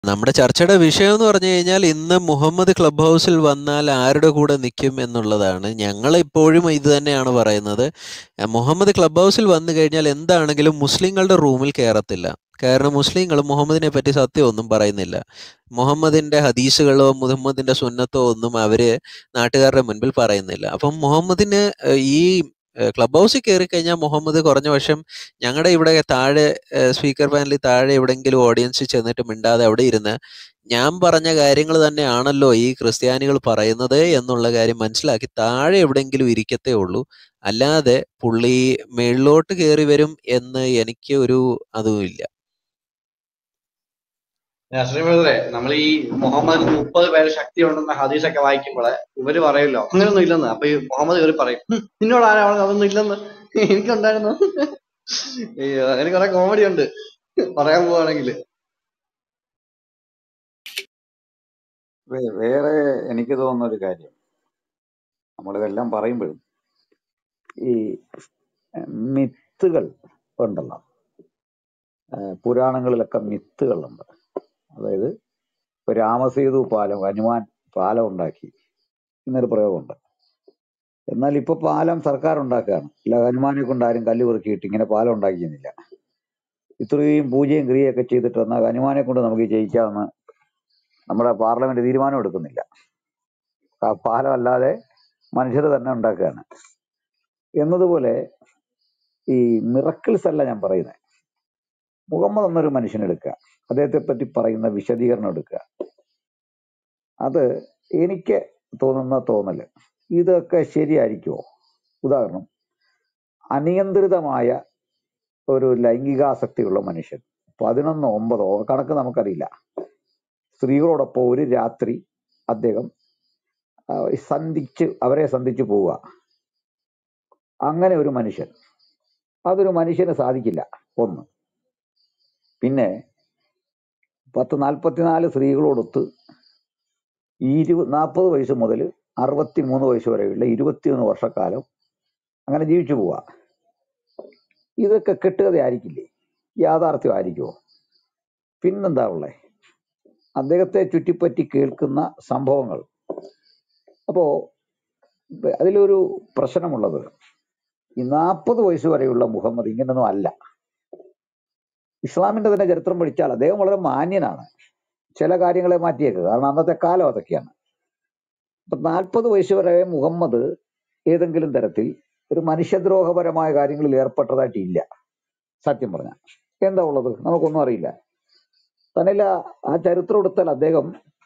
നമ്മുടെ ചർച്ചയുടെ വിഷയം എന്ന് പറഞ്ഞു കഴിഞ്ഞാൽ ഇന്ന് മുഹമ്മദ് ക്ലബ് ഹൗസിൽ വന്നാൽ ആരുടെ കൂടെ നിൽക്കും എന്നുള്ളതാണ് ഞങ്ങൾ ഇപ്പോഴും ഇത് തന്നെയാണ് പറയുന്നത് എ, മുഹമ്മദ് ക്ലബ് ഹൗസിൽ വന്നു കഴിഞ്ഞാൽ എന്താണെങ്കിലും മുസ്ലിങ്ങളുടെ റൂമിൽ കയറത്തില്ല കാരണം മുസ്ലിങ്ങൾ മുഹമ്മദിനെ പറ്റി സത്യമൊന്നും പറയുന്നില്ല മുഹമ്മദിന്റെ ഹദീസുകളോ മുഹമ്മദിന്റെ സുന്നത്തോ ഒന്നും അവര് നാട്ടുകാരുടെ മുൻപിൽ പറയുന്നില്ല അപ്പം മുഹമ്മദിന് എ, ഈ എ, ക്ലബ് ഹൗസിൽ കയറി കഴിഞ്ഞാൽ മുഹമ്മദ് കുറഞ്ഞ വർഷം ഞങ്ങളുടെ ഇവിടെ താഴെ സ്പീക്കർ പാനലിൽ താഴെ എവിടെയെങ്കിലും ഓഡിയൻസിൽ ചെന്നിട്ട് മിണ്ടാതെ അവിടെ ഇരുന്ന് ഞാൻ പറഞ്ഞ കാര്യങ്ങൾ തന്നെയാണല്ലോ ഈ ക്രിസ്ത്യാനികൾ പറയുന്നത് എന്നുള്ള കാര്യം മനസ്സിലാക്കി താഴെ എവിടെയെങ്കിലും ഇരിക്കത്തേ ഉള്ളൂ അല്ലാതെ പുള്ളി മേളിലോട്ട് കയറി വരും എന്ന് എനിക്ക് ഒരു അതുമില്ല ശ്രീമതിരെ നമ്മൾ ഈ മുഹമ്മദ് മുപ്പത് പേര് ശക്തി ഉണ്ടെന്ന ഹദീസൊക്കെ വായിക്കുമ്പോൾ ഇവര് പറയല്ലോ അങ്ങനെയൊന്നും ഇല്ലെന്ന് അപ്പൊ ഈ മുഹമ്മദ് കയറി പറയും "ഹും, നിന്നോട് ആരാ പറഞ്ഞത് അതൊന്നും ഇല്ലെന്ന് എനിക്കുണ്ടായിരുന്നു അയ്യോ അതിന് കുറെ കോമഡി ഉണ്ട് പറയാൻ പോവാണെങ്കിൽ വേ- വേറെ എനിക്ക് തോന്നുന്ന ഒരു കാര്യം നമ്മളിതെല്ലാം പറയുമ്പോഴും ഈ മിത്തുകൾ ഉണ്ടല്ലോ ആ, പുരാണങ്ങളിലൊക്കെ മിത്തുകളുണ്ട് അതായത് ഇപ്പൊ രാമസേതു പാലം ഹനുമാൻ പാലം ഉണ്ടാക്കി എന്നൊരു പ്രയോഗമുണ്ട് എന്നാൽ ഇപ്പൊ പാലം സർക്കാർ ഉണ്ടാക്കുകയാണ് അല്ല ഹനുമാനെ കൊണ്ട് ആരും കല്ല് പെറുക്കിയിട്ട് ഇങ്ങനെ പാലം ഉണ്ടാക്കിയെന്നില്ല ഇത്രയും പൂജയും ക്രിയയൊക്കെ ചെയ്തിട്ട് എന്നാൽ ഹനുമാനെ കൊണ്ട് നമുക്ക് ജയിക്കാമെന്ന് നമ്മുടെ പാർലമെന്റ് തീരുമാനം എടുക്കുന്നില്ല ആ പാലം അല്ലാതെ മനുഷ്യർ തന്നെ ഉണ്ടാക്കുകയാണ് എന്നതുപോലെ ഈ മിറക്കിൾസ് അല്ല ഞാൻ പറയുന്നത് മുഹമ്മദ് എന്നൊരു മനുഷ്യനെടുക്കുക അദ്ദേഹത്തെ പറ്റി പറയുന്ന വിശദീകരണം എടുക്കുക അത് എനിക്ക് തോന്നുന്ന തോന്നല് ഇതൊക്കെ ശരിയായിരിക്കുമോ ഉദാഹരണം അനിയന്ത്രിതമായ ഒരു ലൈംഗികാസക്തിയുള്ള മനുഷ്യൻ പതിനൊന്നോ ഒമ്പതോ കണക്ക് നമുക്കറിയില്ല സ്ത്രീകളോടൊപ്പം ഒരു രാത്രി അദ്ദേഹം ആ, സന്ധിച്ച് അവരെ സന്ധിച്ചു പോവുക അങ്ങനെ ഒരു മനുഷ്യൻ അതൊരു മനുഷ്യന് സാധിക്കില്ല ഒന്ന് പിന്നെ പത്ത് നാൽപ്പത്തിനാല് സ്ത്രീകളോടൊത്ത് ഈ ഇരു നാൽപ്പത് വയസ്സ് മുതൽ അറുപത്തി മൂന്ന് വയസ്സ് വരെയുള്ള ഇരുപത്തിയൊന്ന് വർഷക്കാലം അങ്ങനെ ജീവിച്ചു പോവുക ഇതൊക്കെ കെട്ടുകഥയായിരിക്കില്ലേ യാഥാർത്ഥ്യമായിരിക്കുമോ പിന്നെന്താ ഉള്ളേ അദ്ദേഹത്തെ ചുറ്റിപ്പറ്റി കേൾക്കുന്ന സംഭവങ്ങൾ അപ്പോ ബ- അതിലൊരു പ്രശ്നമുള്ളത് ഈ നാൽപ്പത് വയസ്സ് വരെയുള്ള മുഹമ്മദ് ഇങ്ങനൊന്നും അല്ല ഇസ്ലാമിന്റെ തന്നെ ചരിത്രം പഠിച്ചാൽ അദ്ദേഹം വളരെ മാന്യനാണ് ചില കാര്യങ്ങളെ മാറ്റിയേക്കുക കാരണം അന്നത്തെ കാലം അതൊക്കെയാണ് അപ്പൊ നാൽപ്പത് വയസ്സ് വരെ മുഹമ്മദ് ഏതെങ്കിലും തരത്തിൽ ഒരു മനുഷ്യദ്രോഹപരമായ കാര്യങ്ങളിൽ ഏർപ്പെട്ടതായിട്ട് ഇല്ല സത്യം പറഞ്ഞ എന്താ ഉള്ളത് നമുക്കൊന്നും അറിയില്ല തന്നില്ല ആ ചരിത്രം എടുത്താൽ അദ്ദേഹം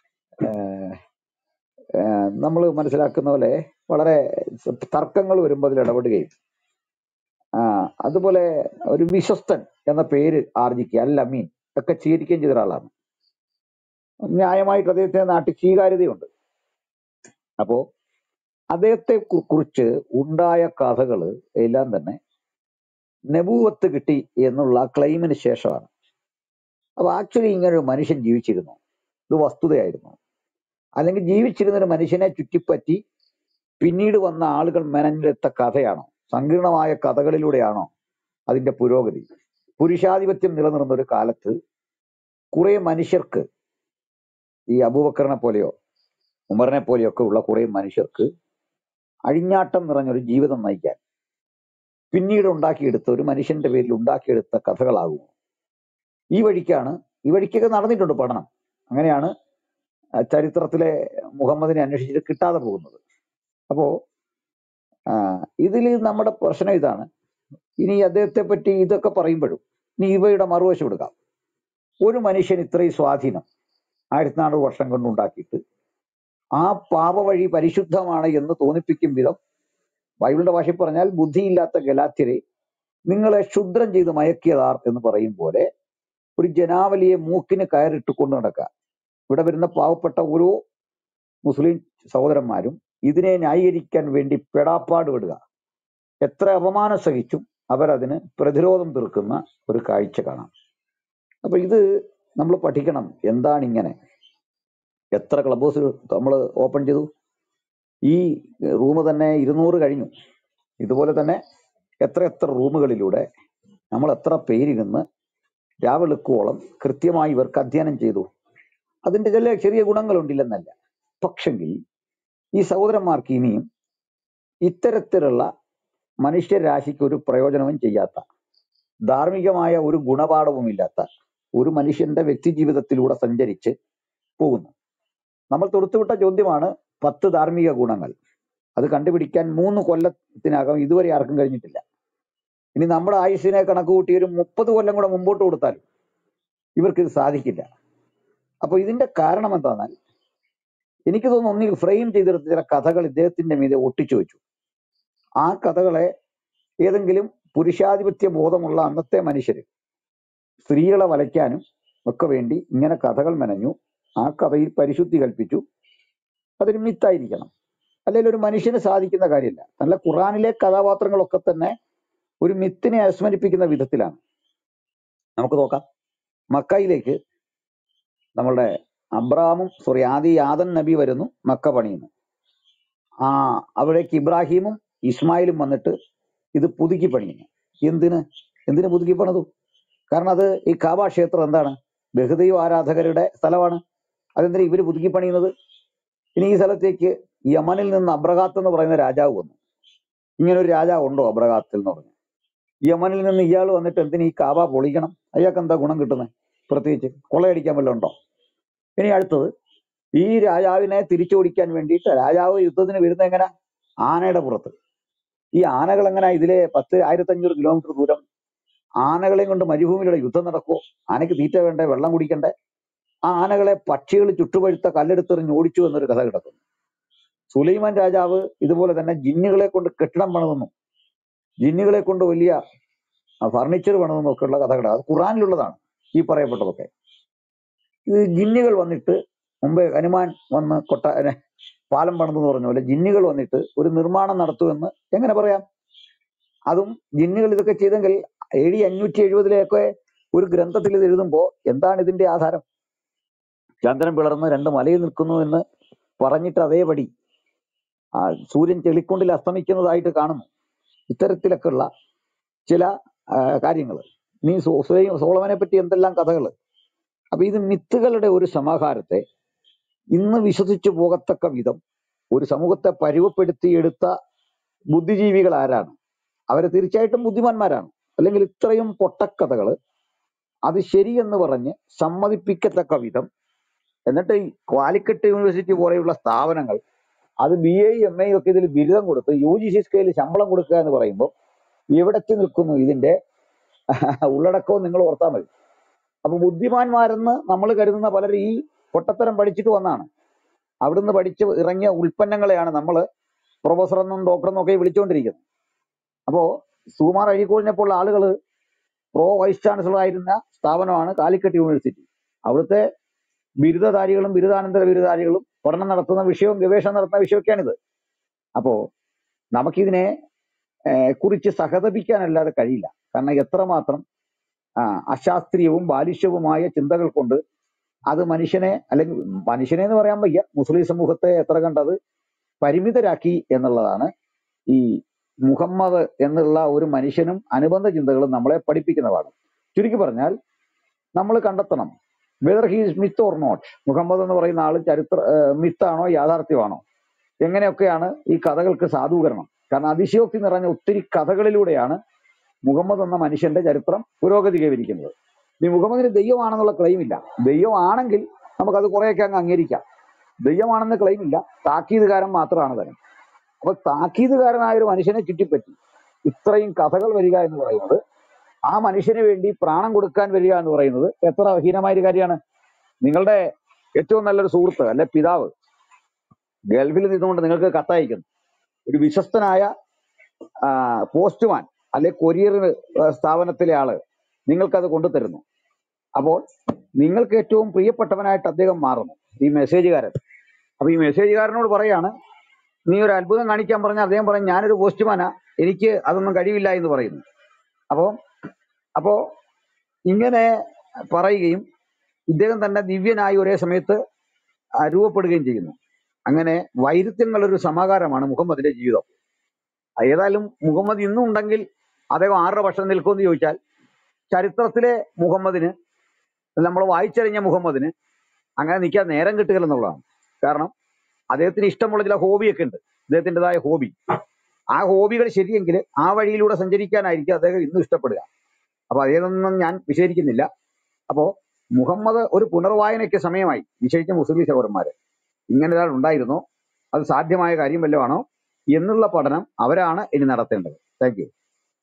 നമ്മൾ മനസ്സിലാക്കുന്ന പോലെ വളരെ തർക്കങ്ങൾ വരുമ്പോൾ അതിൽ ഇടപെടുകയും ആ, അതുപോലെ ഒരു വിശ്വസ്തൻ എന്ന പേര് ആർജിക്കുക അൽ അമീൻ ഒക്കെ സ്വീകരിക്കുകയും ചെയ്ത ഒരാളാണ് ന്യായമായിട്ട് അദ്ദേഹത്തിന് നാട്ടിൽ സ്വീകാര്യതയുണ്ട് അപ്പോ അദ്ദേഹത്തെ കു- കുറിച്ച് ഉണ്ടായ കഥകൾ എല്ലാം തന്നെ നെബൂവത്ത് കിട്ടി എന്നുള്ള ക്ലെയിമിന് ശേഷമാണ് അപ്പൊ ആക്ച്വലി ഇങ്ങനെ ഒരു മനുഷ്യൻ ജീവിച്ചിരുന്നു ഇത് വസ്തുതയായിരുന്നു അല്ലെങ്കിൽ ജീവിച്ചിരുന്ന ഒരു മനുഷ്യനെ ചുറ്റിപ്പറ്റി പിന്നീട് വന്ന ആളുകൾ മെനഞ്ഞെടുത്ത കഥയാണോ സങ്കീർണമായ കഥകളിലൂടെയാണോ അതിന്റെ പുരോഗതി പുരുഷാധിപത്യം നിലനിർന്ന ഒരു കാലത്ത് കുറെ മനുഷ്യർക്ക് ഈ അബൂബക്കറിനെ പോലെയോ ഉമറിനെ പോലെയോ ഒക്കെ ഉള്ള കുറെ മനുഷ്യർക്ക് അഴിഞ്ഞാട്ടം നിറഞ്ഞൊരു ജീവിതം നയിക്കാൻ പിന്നീട് ഉണ്ടാക്കിയെടുത്ത ഒരു മനുഷ്യന്റെ പേരിൽ ഉണ്ടാക്കിയെടുത്ത കഥകളാകുമോ ഈ വഴിക്കാണ് ഈ വഴിക്കൊക്കെ നടന്നിട്ടുണ്ട് പഠനം അങ്ങനെയാണ് ആ, ചരിത്രത്തിലെ മുഹമ്മദിനെ അന്വേഷിച്ചിട്ട് കിട്ടാതെ പോകുന്നത് അപ്പോ ഇതിൽ നമ്മുടെ പ്രശ്നം ഇതാണ് ഇനി അദ്ദേഹത്തെ പറ്റി ഇതൊക്കെ പറയുമ്പോഴും ഇനി ഇവയുടെ മറുവശം എടുക്കാം ഒരു മനുഷ്യൻ ഇത്രയും സ്വാധീനം ആയിരത്തി നാനൂറ് വർഷം കൊണ്ട് ഉണ്ടാക്കിയിട്ട് ആ പാപ വഴി പരിശുദ്ധമാണ് എന്ന് തോന്നിപ്പിക്കും വിധം ബൈബിളിന്റെ ഭാഷയിൽ പറഞ്ഞാൽ ബുദ്ധിയില്ലാത്ത ഗലാത്യരെ നിങ്ങളെ ക്ഷുദ്രം ചെയ്ത് മയക്കിയതാർ എന്ന് പറയും പോലെ ഒരു ജനാവലിയെ മൂക്കിന് കയറിട്ട് കൊണ്ടു നടക്കുക ഇവിടെ വരുന്ന പാവപ്പെട്ട ഓരോ മുസ്ലിം സഹോദരന്മാരും ഇതിനെ ന്യായീകരിക്കാൻ വേണ്ടി പെടാപ്പാട് വിടുക എത്ര അപമാനം സഹിച്ചും അവരതിന് പ്രതിരോധം തീർക്കുന്ന ഒരു കാഴ്ച കാണാം അപ്പൊ ഇത് നമ്മൾ പഠിക്കണം എന്താണ് ഇങ്ങനെ എത്ര ക്ലബ് ഹൗസ് നമ്മൾ ഓപ്പൺ ചെയ്തു ഈ റൂം തന്നെ ഇരുന്നൂറ് കഴിഞ്ഞു ഇതുപോലെ തന്നെ എത്ര എത്ര റൂമുകളിലൂടെ നമ്മൾ എത്ര പേരിരുന്ന് രാവെളുക്കോളം കൃത്യമായി ഇവർക്ക് അധ്യയനം ചെയ്തു അതിന്റെ ചില ചെറിയ ഗുണങ്ങളുണ്ടില്ലെന്നല്ല പക്ഷെങ്കിൽ ഈ സഹോദരന്മാർക്ക് ഇനിയും ഇത്തരത്തിലുള്ള മനുഷ്യരാശിക്ക് ഒരു പ്രയോജനവും ചെയ്യാത്ത ധാർമ്മികമായ ഒരു ഗുണപാഠവും ഇല്ലാത്ത ഒരു മനുഷ്യന്റെ വ്യക്തി ജീവിതത്തിലൂടെ സഞ്ചരിച്ച് പോകുന്നു നമ്മൾ തൊടുത്തുവിട്ട ചോദ്യമാണ് പത്ത് ധാർമ്മിക ഗുണങ്ങൾ അത് കണ്ടുപിടിക്കാൻ മൂന്ന് കൊല്ലത്തിനകം ഇതുവരെ ആർക്കും കഴിഞ്ഞിട്ടില്ല ഇനി നമ്മുടെ ആയുസ്സിനെ കണക്ക് കൂട്ടി ഒരു മുപ്പത് കൊല്ലം കൂടെ മുമ്പോട്ട് കൊടുത്താലും ഇവർക്ക് ഇത് സാധിക്കില്ല അപ്പൊ ഇതിന്റെ കാരണം എന്താണെന്നാൽ എനിക്ക് തോന്നുന്നു ഒന്നിൽ ഫ്രെയിം ചെയ്തെടുത്ത ചില കഥകൾ ഇദ്ദേഹത്തിന്റെ മീതെ ഒട്ടിച്ചു വെച്ചു ആ കഥകളെ ഏതെങ്കിലും പുരുഷാധിപത്യ ബോധമുള്ള അന്നത്തെ മനുഷ്യര് സ്ത്രീകളെ വലയ്ക്കാനും ഒക്കെ വേണ്ടി ഇങ്ങനെ കഥകൾ മെനഞ്ഞു ആ കഥയിൽ പരിശുദ്ധി കൽപ്പിച്ചു അതൊരു മിത്തായിരിക്കണം അല്ലെങ്കിൽ ഒരു മനുഷ്യന് സാധിക്കുന്ന കാര്യമില്ല നല്ല ഖുറാനിലെ കഥാപാത്രങ്ങളൊക്കെ തന്നെ ഒരു മിത്തിനെ അനുസ്മരിപ്പിക്കുന്ന വിധത്തിലാണ് നമുക്ക് നോക്കാം മക്കയിലേക്ക് നമ്മളുടെ അബ്രാമും സോറി ആദി യാദൻ നബി വരുന്നു മക്ക പണിയുന്നു ആ അവിടേക്ക് ഇബ്രാഹിമും ഇസ്മായിലും വന്നിട്ട് ഇത് പുതുക്കി പണിയുന്നു എന്തിന് എന്തിന് പുതുക്കി പണിതു കാരണം അത് ഈ കാബ ക്ഷേത്രം എന്താണ് ബഹുദൈവ ആരാധകരുടെ സ്ഥലമാണ് അതെന്തിനാ ഇവര് പുതുക്കി പണിയുന്നത് ഇനി ഈ സ്ഥലത്തേക്ക് യമനിൽ നിന്ന് അബ്രഹാത്ത് എന്ന് പറയുന്ന രാജാവ് വന്നു ഇങ്ങനെ ഒരു രാജാവ് ഉണ്ടോ അബ്രഹാത്തിൽ എന്ന് പറഞ്ഞു യമനിൽ നിന്ന് ഇയാൾ വന്നിട്ട് എന്തിന് ഈ കാബ പൊളിക്കണം അയാൾക്ക് എന്താ ഗുണം കിട്ടുന്നത് പ്രത്യേകിച്ച് കൊള്ളയടിക്കാൻ വല്ലതും ഉണ്ടോ ഇനി അടുത്തത് ഈ രാജാവിനെ തിരിച്ചോടിക്കാൻ വേണ്ടിയിട്ട് രാജാവ് യുദ്ധത്തിന് വരുന്ന എങ്ങനെ ആനയുടെ പുറത്ത് ഈ ആനകൾ എങ്ങനെ ഇതിലെ പത്ത് ആയിരത്തഞ്ഞൂറ് കിലോമീറ്റർ ദൂരം ആനകളെയും കൊണ്ട് മരുഭൂമിയിലൂടെ യുദ്ധം നടക്കുമോ ആനയ്ക്ക് തീറ്റ വേണ്ടേ വെള്ളം കുടിക്കണ്ടേ ആ ആനകളെ പക്ഷികൾ ചുട്ടുപഴുത്ത കല്ലെടുത്തെറിഞ്ഞ് ഓടിച്ചു എന്നൊരു കഥ കിടക്കുന്നു സുലൈമാൻ രാജാവ് ഇതുപോലെ തന്നെ ജിന്നുകളെ കൊണ്ട് കെട്ടിടം പണിതെന്നും ജിന്നുകളെ കൊണ്ട് വലിയ ഫർണിച്ചർ പണിതെന്നും ഒക്കെയുള്ള കഥകൾ അത് ഖുറാനിലുള്ളതാണ് ഈ പറയപ്പെട്ടതൊക്കെ ഇത് ജിന്നുകൾ വന്നിട്ട് മുമ്പേ ഹനുമാൻ വന്ന് കൊട്ട അനെ, പാലം പണിതെന്ന് പറഞ്ഞ പോലെ ജിന്നുകൾ വന്നിട്ട് ഒരു നിർമ്മാണം നടത്തുമെന്ന് എങ്ങനെ പറയാം അതും ജിന്നുകൾ ഇതൊക്കെ ചെയ്തെങ്കിൽ എ ഡി അഞ്ഞൂറ്റി എഴുപതിലെയൊക്കെ ഒരു ഗ്രന്ഥത്തിൽ ഇത് എഴുതുമ്പോ എന്താണ് ഇതിന്റെ ആധാരം ചന്ദ്രൻ പിളർന്ന് രണ്ട് മലയിൽ നിൽക്കുന്നു എന്ന് പറഞ്ഞിട്ട് അതേപടി ആ സൂര്യൻ ചെളിക്കൊണ്ടിൽ അസ്തമിക്കുന്നതായിട്ട് കാണുന്നു ഇത്തരത്തിലൊക്കെയുള്ള ചില കാര്യങ്ങൾ നീ സോ- സുലൈ- സോളമനെ പറ്റി എന്തെല്ലാം കഥകൾ അപ്പൊ ഇത് മിത്തുകളുടെ ഒരു സമാഹാരത്തെ ഇന്ന് വിശ്വസിച്ചു പോകത്തക്ക വിധം ഒരു സമൂഹത്തെ പരുവപ്പെടുത്തിയെടുത്ത ബുദ്ധിജീവികൾ ആരാണ് അവരെ തീർച്ചയായിട്ടും ബുദ്ധിമാന്മാരാണ് അല്ലെങ്കിൽ ഇത്രയും പൊട്ടക്കഥകൾ അത് ശരിയെന്ന് പറഞ്ഞ് സമ്മതിപ്പിക്കത്തക്ക വിധം എന്നിട്ട് ഈ കാലിക്കറ്റ് യൂണിവേഴ്സിറ്റി പോലെയുള്ള സ്ഥാപനങ്ങൾ അത് ബി എ എം എ ഒക്കെ ഇതിൽ ബിരുദം കൊടുത്ത് യു ജി സി സ്കെയിലിൽ ശമ്പളം കൊടുക്കുക എന്ന് പറയുമ്പോൾ എവിടത്തി നിൽക്കുന്നു ഇതിന്റെ ഉള്ളടക്കവും നിങ്ങൾ ഓർത്താൽ മതി അപ്പൊ ബുദ്ധിമാന്മാരെന്ന് നമ്മൾ കരുതുന്ന പലരും ഈ പൊട്ടത്തരം പഠിച്ചിട്ട് വന്നാണ് അവിടുന്ന് പഠിച്ച് ഇറങ്ങിയ ഉൽപ്പന്നങ്ങളെയാണ് നമ്മൾ പ്രൊഫസർ എന്നും ഡോക്ടർ എന്നും ഒക്കെ വിളിച്ചുകൊണ്ടിരിക്കുന്നത് അപ്പോ സുകുമാർ അഴീക്കോടിനെ പോലുള്ള ആളുകൾ പ്രോ വൈസ് ചാൻസലർ ആയിരുന്ന സ്ഥാപനമാണ് കാലിക്കറ്റ് യൂണിവേഴ്സിറ്റി അവിടുത്തെ ബിരുദധാരികളും ബിരുദാനന്തര ബിരുദധാരികളും പഠനം നടത്തുന്ന വിഷയവും ഗവേഷണം നടത്തുന്ന വിഷയമൊക്കെയാണിത് അപ്പോ നമുക്കിതിനെ ഏഹ്, കുറിച്ച് സഹതപിക്കാനല്ലാതെ കഴിയില്ല കാരണം എത്രമാത്രം ആ, അശാസ്ത്രീയവും ബാലിഷ്യവുമായ ചിന്തകൾ കൊണ്ട് അത് മനുഷ്യനെ അല്ലെങ്കിൽ മനുഷ്യനെ എന്ന് പറയാൻ വയ്യ മുസ്ലിം സമൂഹത്തെ എത്ര കണ്ടത് പരിമിതരാക്കി എന്നുള്ളതാണ് ഈ മുഹമ്മദ് എന്നുള്ള ഒരു മനുഷ്യനും അനുബന്ധ ചിന്തകളും നമ്മളെ പഠിപ്പിക്കുന്ന പാഠം ചുരുക്കി പറഞ്ഞാൽ നമ്മൾ കണ്ടെത്തണം whether he's myth or not Muhammad എന്ന് പറയുന്ന ആൾ ചരിത്ര മിത്താണോ യാഥാർത്ഥ്യമാണോ എങ്ങനെയൊക്കെയാണ് ഈ കഥകൾക്ക് സാധൂകരണം കാരണം അതിശയോക്തി നിറഞ്ഞ ഒത്തിരി കഥകളിലൂടെയാണ് മുഹമ്മദ് എന്ന മനുഷ്യന്റെ ചരിത്രം പുരോഗതി കൈവരിക്കുന്നത് ഈ മുഹമ്മദിന് ദൈവമാണെന്നുള്ള ക്ലെയിം ഇല്ല ദൈവമാണെങ്കിൽ നമുക്കത് കുറെയൊക്കെ അങ്ങ് അംഗീകരിക്കാം ദൈവമാണെന്ന് ക്ലെയിം ഇല്ല താക്കീതുകാരൻ മാത്രമാണ് തന്നെ അപ്പൊ താക്കീതുകാരനായ ഒരു മനുഷ്യനെ ചുറ്റിപ്പറ്റി ഇത്രയും കഥകൾ വരിക എന്ന് പറയുന്നത് ആ മനുഷ്യന് വേണ്ടി പ്രാണം കൊടുക്കാൻ വരിക എന്ന് പറയുന്നത് എത്ര ഹീനമായ ഒരു കാര്യമാണ് നിങ്ങളുടെ ഏറ്റവും നല്ലൊരു സുഹൃത്ത് അല്ലെ പിതാവ് ഗൾഫിൽ നിന്നുകൊണ്ട് നിങ്ങൾക്ക് കത്തയക്കുന്നു ഒരു വിശ്വസ്തനായ ആ, പോസ്റ്റ്മാൻ അല്ലെ കൊറിയർ സ്ഥാപനത്തിലെ ആള് നിങ്ങൾക്കത് കൊണ്ടുതരുന്നു അപ്പോൾ നിങ്ങൾക്ക് ഏറ്റവും പ്രിയപ്പെട്ടവനായിട്ട് അദ്ദേഹം മാറുന്നു ഈ മെസ്സേജുകാരൻ അപ്പൊ ഈ മെസ്സേജുകാരനോട് പറയാണ് നീ ഒരു അത്ഭുതം കാണിക്കാൻ പറഞ്ഞാൽ അദ്ദേഹം പറയും ഞാനൊരു പോസ്റ്റ്മാനാ എനിക്ക് അതൊന്നും കഴിവില്ല എന്ന് പറയുന്നു അപ്പോ അപ്പോ ഇങ്ങനെ പറയുകയും ഇദ്ദേഹം തന്നെ ദിവ്യനായി ഒരേ സമയത്ത് ആ, രൂപപ്പെടുകയും ചെയ്യുന്നു അങ്ങനെ വൈരുദ്ധ്യങ്ങളൊരു സമാഹാരമാണ് മുഹമ്മദിന്റെ ജീവിതം ഏതായാലും മുഹമ്മദ് ഇന്നും ഉണ്ടെങ്കിൽ അദ്ദേഹം ആരുടെ പക്ഷം നിൽക്കുമെന്ന് ചോദിച്ചാൽ ചരിത്രത്തിലെ മുഹമ്മദിന് നമ്മൾ വായിച്ചറിഞ്ഞ മുഹമ്മദിന് അങ്ങനെ നിൽക്കാൻ നേരം കിട്ടുകയെന്നുള്ളതാണ് കാരണം അദ്ദേഹത്തിന് ഇഷ്ടമുള്ള ചില ഹോബിയൊക്കെ ഉണ്ട് അദ്ദേഹത്തിൻ്റെതായ ഹോബി ആ ഹോബികൾ ശരിയെങ്കിൽ ആ വഴിയിലൂടെ സഞ്ചരിക്കാനായിരിക്കും അദ്ദേഹം ഇന്നും ഇഷ്ടപ്പെടുക അപ്പൊ അതേതൊന്നും ഞാൻ വിശദീകരിക്കുന്നില്ല അപ്പോ മുഹമ്മദ് ഒരു പുനർവായനയ്ക്ക് സമയമായി വിശേഷിച്ച മുസ്ലിം സഹോദരന്മാര് ഇങ്ങനെ ഒരാൾ ഉണ്ടായിരുന്നോ അത് സാധ്യമായ കാര്യം വല്ലതുമാണോ എന്നുള്ള പഠനം അവരാണ് ഇനി നടത്തേണ്ടത് താങ്ക് യു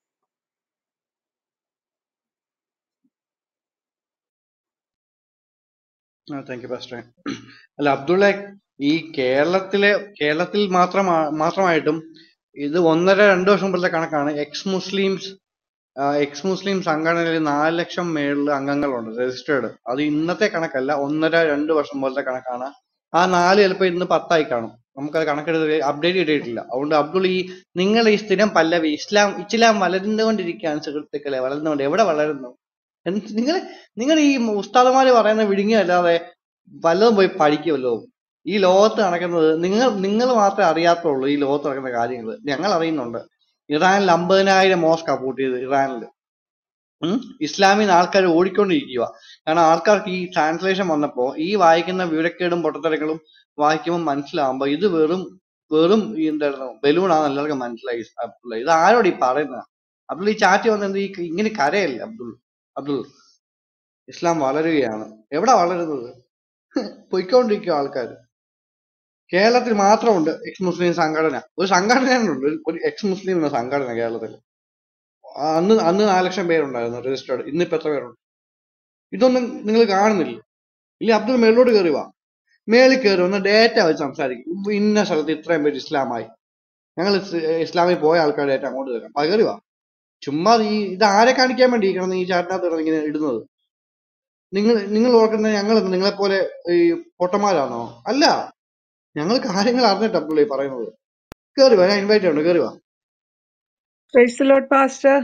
താങ്ക് യു പാസ്റ്ററെ അല്ല അബ്ദുള്ള ഈ കേരളത്തിലെ കേരളത്തിൽ മാത്രമാ മാത്രമായിട്ടും ഇത് ഒന്നര രണ്ട് വർഷം മുമ്പത്തെ കണക്കാണ് എക്സ് മുസ്ലിംസ് എക്സ് മുസ്ലിം സംഘടനയിൽ നാല് ലക്ഷം മേളിൽ അംഗങ്ങളുണ്ട് രജിസ്റ്റേർഡ് അത് ഇന്നത്തെ കണക്കല്ല ഒന്നര രണ്ട് വർഷം പോലത്തെ കണക്കാണ് ആ നാല് ചിലപ്പോൾ ഇന്ന് പത്തായി കാണും നമുക്കത് കണക്കെടുത്ത് അപ്ഡേറ്റ് ചെയ്തിട്ടില്ല അതുകൊണ്ട് അബ്ദുൾ ഈ നിങ്ങൾ ഈ സ്ഥിരം പല്ലവി ഇസ്ലാം ഇസ്ലാം വളർന്നുകൊണ്ടിരിക്കുകയാണ് സുഹൃത്തുക്കളെ വളർന്നുകൊണ്ട് എവിടെ വളരുന്നു നിങ്ങൾ നിങ്ങൾ ഈ ഉസ്താദന്മാര് പറയുന്ന വിഴുങ്ങിയല്ലാതെ വല്ലതും പോയി പഠിക്കുമല്ലോ ഈ ലോകത്ത് നടക്കുന്നത് നിങ്ങൾ നിങ്ങൾ മാത്രമേ അറിയാത്തുള്ളൂ ഈ ലോകത്ത് നടക്കുന്ന കാര്യങ്ങൾ ഞങ്ങൾ അറിയുന്നുണ്ട് ഇറാനിൽ അമ്പതിനായിരം മോസ്കാ പൂട്ടിയത് ഇറാനിൽ ഉം ഇസ്ലാമിൽ നിന്ന് ആൾക്കാർ ഓടിക്കൊണ്ടിരിക്കുക കാരണം ആൾക്കാർക്ക് ഈ ട്രാൻസ്ലേഷൻ വന്നപ്പോ ഈ വായിക്കുന്ന വിവരക്കേടും പൊട്ടത്തരങ്ങളും വായിക്കുമ്പോൾ മനസ്സിലാവുമ്പോ ഇത് വെറും വെറും ഈ എന്തായിരുന്നു ബലൂണാന്ന് എല്ലാവർക്കും മനസ്സിലായി അബ്ദുള്ള ഇത് ആരോട് ഈ പറയുന്നത് അബ്ദുൾ ഈ ചാറ്റി വന്നത് എന്ത് ഈ ഇങ്ങനെ കരയല്ലേ അബ്ദുൾ അബ്ദുൾ ഇസ്ലാം വളരുകയാണ് എവിടെ വളരുന്നത് പൊയ്ക്കൊണ്ടിരിക്കുക ആൾക്കാർ കേരളത്തിൽ മാത്രമുണ്ട് എക്സ് മുസ്ലിം സംഘടന ഒരു സംഘടനയുണ്ട് ഒരു എക്സ് മുസ്ലിം എന്ന സംഘടന കേരളത്തിൽ ആ, അന്ന് അന്ന് നാല് ലക്ഷം പേരുണ്ടായിരുന്നു രജിസ്റ്റേർഡ് ഇന്നിപ്പോ എത്ര പേരുണ്ട് ഇതൊന്നും നിങ്ങൾ കാണുന്നില്ല ഇല്ല അബ്ദുൾ മേളിലോട്ട് കയറി വാ മേളിൽ കയറി ഒന്ന് ഡേറ്റ വെച്ച് സംസാരിക്കും ഇപ്പൊ ഇന്ന സ്ഥലത്ത് ഇത്രയും പേര് ഇസ്ലാമായി ഞങ്ങൾ ഇസ്ലാമിൽ പോയ ആൾക്കാർ ഡേറ്റ അങ്ങോട്ട് തരാം അത് കയറി വാ ചുമ്മാ ഈ ഇത് ആരെ കാണിക്കാൻ വേണ്ടി ഈ കിടന്ന് ഈ ചാറ്റിനകത്ത് കിടന്ന് ഇങ്ങനെ ഇടുന്നത് നിങ്ങൾ നിങ്ങൾ ഓർക്കുന്നത് ഞങ്ങൾ നിങ്ങളെ പോലെ ഈ പൊട്ടന്മാരാണോ അല്ല ഞങ്ങൾ കാര്യങ്ങൾ അറിഞ്ഞിട്ട് അബ്ദുള്ള ഈ പറയുന്നത് കയറി വാ ഞാൻ ഇൻവൈറ്റ് ഉണ്ട് കയറി വാ പ്രൈസ് ലോഡ് പാസ്റ്റർ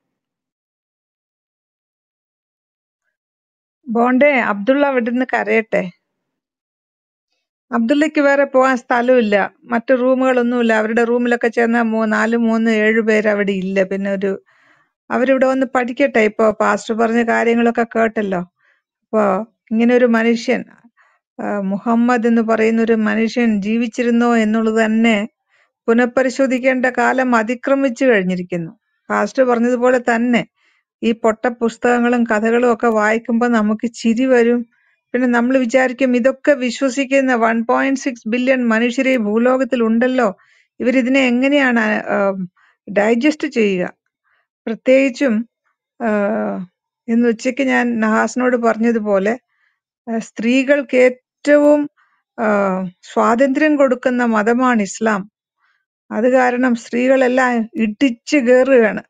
ബോണ്ടേ അബ്ദുള്ള അവിടെ നിന്ന് കരയട്ടെ അബ്ദുള്ളയ്ക്ക് വേറെ പോകാൻ സ്ഥലമില്ല മറ്റു റൂമുകളൊന്നുമില്ല അവരുടെ റൂമിലൊക്കെ ചെന്ന മൂ നാല് മൂന്ന് ഏഴ് പേര് അവിടെ ഇല്ല പിന്നെ ഒരു അവരിവിടെ വന്ന് പഠിക്കട്ടെ ഇപ്പൊ പാസ്റ്റർ പറഞ്ഞ കാര്യങ്ങളൊക്കെ കേട്ടല്ലോ അപ്പോ ഇങ്ങനെ ഒരു മനുഷ്യൻ ആ, മുഹമ്മദ് എന്ന് പറയുന്ന ഒരു മനുഷ്യൻ ജീവിച്ചിരുന്നോ എന്നുള്ളത് തന്നെ പുനഃപരിശോധിക്കേണ്ട കാലം അതിക്രമിച്ചു കഴിഞ്ഞിരിക്കുന്നു പാസ്റ്റർ പറഞ്ഞതുപോലെ തന്നെ ഈ പൊട്ട പുസ്തകങ്ങളും കഥകളും ഒക്കെ വായിക്കുമ്പോൾ നമുക്ക് ചിരി വരും പിന്നെ നമ്മൾ വിചാരിക്കും ഇതൊക്കെ വിശ്വസിക്കുന്ന വൺ പോയിന്റ് സിക്സ് ബില്യൺ മനുഷ്യരെ ഈ ഭൂലോകത്തിൽ ഉണ്ടല്ലോ ഇവരിതിനെ എങ്ങനെയാണ് ഡൈജസ്റ്റ് ചെയ്യുക പ്രത്യേകിച്ചും ആ, ഇന്ന് ഉച്ചയ്ക്ക് ഞാൻ നഹാസിനോട് പറഞ്ഞതുപോലെ ആ, സ്ത്രീകൾക്ക് ഏറ്റവും ആ, സ്വാതന്ത്ര്യം കൊടുക്കുന്ന മതമാണ് ഇസ്ലാം അത് കാരണം സ്ത്രീകളെല്ലാം ഇടിച്ചു കയറുകയാണ്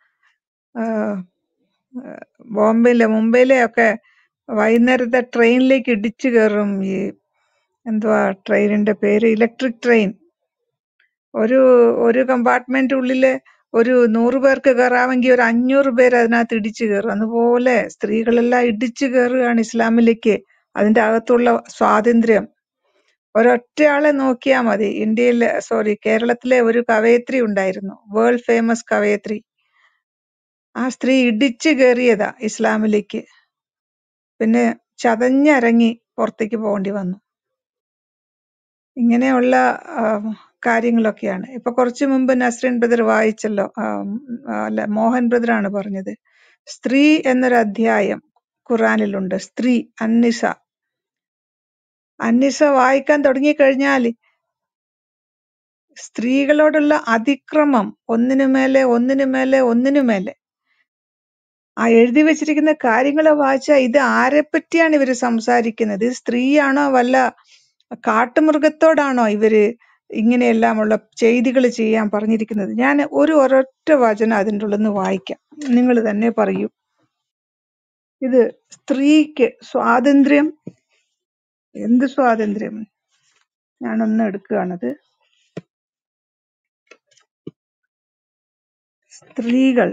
ആഹ് ആഹ് ബോംബെയിലെ മുംബൈയിലെ ഒക്കെ വൈകുന്നേരത്തെ ട്രെയിനിലേക്ക് ഇടിച്ചു കയറും ഈ എന്തുവാ ട്രെയിനിന്റെ പേര് ഇലക്ട്രിക് ട്രെയിൻ ഒരു ഒരു കമ്പാർട്ട്മെന്റ് ഉള്ളില് ഒരു നൂറ് പേർക്ക് കയറാമെങ്കിൽ ഒരു അഞ്ഞൂറ് പേര് അതിനകത്ത് ഇടിച്ചു കയറും അതുപോലെ സ്ത്രീകളെല്ലാം ഇടിച്ചു കയറുകയാണ് ഇസ്ലാമിലേക്ക് അതിന്റെ അകത്തുള്ള സ്വാതന്ത്ര്യം ഒരൊറ്റയാളെ നോക്കിയാൽ മതി ഇന്ത്യയിലെ സോറി കേരളത്തിലെ ഒരു കവയത്രി ഉണ്ടായിരുന്നു വേൾഡ് ഫേമസ് കവയത്രി ആ സ്ത്രീ ഇടിച്ചു കയറിയതാ ഇസ്ലാമിലേക്ക് പിന്നെ ചതഞ്ഞരങ്ങി പുറത്തേക്ക് പോകേണ്ടി വന്നു ഇങ്ങനെയുള്ള ആ, കാര്യങ്ങളൊക്കെയാണ് ഇപ്പൊ കുറച്ചു മുമ്പ് നസ്രീൻ ബ്രദർ വായിച്ചല്ലോ ആ, ഉം, അല്ല മോഹൻ ബ്രദറാണ് പറഞ്ഞത് സ്ത്രീ എന്നൊരു അധ്യായം ഖുറാനിലുണ്ട് സ്ത്രീ അന്നിസ അന്നിസ വായിക്കാൻ തുടങ്ങിക്കഴിഞ്ഞാൽ സ്ത്രീകളോടുള്ള അതിക്രമം ഒന്നിനു മേലെ ഒന്നിനു മേലെ ഒന്നിനു മേലെ ആ എഴുതി വെച്ചിരിക്കുന്ന കാര്യങ്ങൾ വായിച്ചാൽ ഇത് ആരെ പറ്റിയാണ് ഇവര് സംസാരിക്കുന്നത് ഇത് സ്ത്രീയാണോ വല്ല കാട്ടുമൃഗത്തോടാണോ ഇവര് ഇങ്ങനെയെല്ലാമുള്ള ചെയ്തികൾ ചെയ്യാൻ പറഞ്ഞിരിക്കുന്നത് ഞാൻ ഒരു ഒരൊറ്റ വചനം അതിൻ്റെ ഉള്ളിൽ നിന്ന് വായിക്കാം നിങ്ങൾ തന്നെ പറയൂ ഇത് സ്ത്രീക്ക് സ്വാതന്ത്ര്യം എന്ത് സ്വാതന്ത്ര്യം ഞാനൊന്ന് എടുക്കുകയാണത് സ്ത്രീകൾ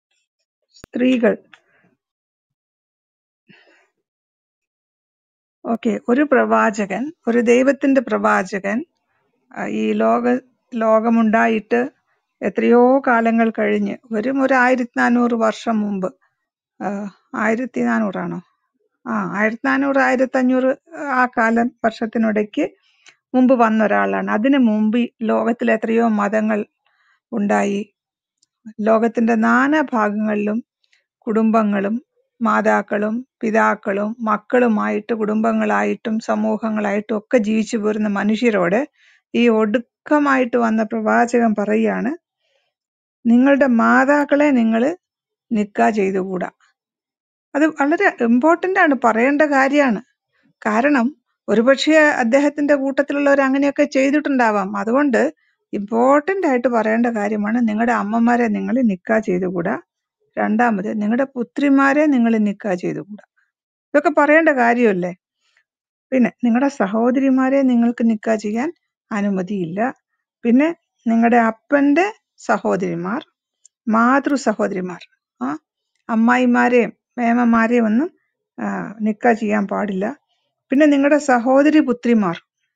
സ്ത്രീകൾ ഓക്കെ ഒരു പ്രവാചകൻ ഒരു ദൈവത്തിന്റെ പ്രവാചകൻ ആ, ഈ ലോക ലോകമുണ്ടായിട്ട് എത്രയോ കാലങ്ങൾ കഴിഞ്ഞ് വരും ഒരു ആയിരത്തി നാനൂറ് വർഷം മുമ്പ് ആ, ആയിരത്തി നാനൂറാണോ ആ ആയിരത്തി നാനൂറ് ആയിരത്തി അഞ്ഞൂറ് ആ കാലം വർഷത്തിനിടയ്ക്ക് മുമ്പ് വന്ന ഒരാളാണ് അതിനു മുമ്പ് ഈ ലോകത്തിൽ എത്രയോ മതങ്ങൾ ഉണ്ടായി ലോകത്തിന്റെ നാനാ ഭാഗങ്ങളിലും കുടുംബങ്ങളും മാതാക്കളും പിതാക്കളും മക്കളുമായിട്ട് കുടുംബങ്ങളായിട്ടും സമൂഹങ്ങളായിട്ടും ഒക്കെ ജീവിച്ചു പോരുന്ന മനുഷ്യരോട് ഈ ഒടുക്കമായിട്ട് വന്ന പ്രവാചകൻ പറയാണ് നിങ്ങളുടെ മാതാക്കളെ നിങ്ങൾ നിക്കാ ചെയ്തുകൂടാ അത് വളരെ ഇമ്പോർട്ടന്റ് ആണ് പറയേണ്ട കാര്യമാണ് കാരണം ഒരുപക്ഷെ അദ്ദേഹത്തിന്റെ കൂട്ടത്തിലുള്ളവർ അങ്ങനെയൊക്കെ ചെയ്തിട്ടുണ്ടാവാം അതുകൊണ്ട് ഇമ്പോർട്ടന്റ് ആയിട്ട് പറയേണ്ട കാര്യമാണ് നിങ്ങളുടെ അമ്മമാരെ നിങ്ങൾ നിക്കാ ചെയ്തുകൂടാ രണ്ടാമത് നിങ്ങളുടെ പുത്രിമാരെ നിങ്ങൾ നിക്കാ ചെയ്തുകൂടാ ഇതൊക്കെ പറയേണ്ട കാര്യമല്ലേ പിന്നെ നിങ്ങളുടെ സഹോദരിമാരെ നിങ്ങൾക്ക് നിക്കാ ചെയ്യാൻ അനുമതിയില്ല പിന്നെ നിങ്ങളുടെ അപ്പന്റെ സഹോദരിമാർ മാതൃ സഹോദരിമാർ ആ അമ്മായിമാരെയും മേമമാരെയും ഒന്നും ആ, നിക്കാ ചെയ്യാൻ പാടില്ല പിന്നെ നിങ്ങളുടെ സഹോദരി പുത്രിമാർ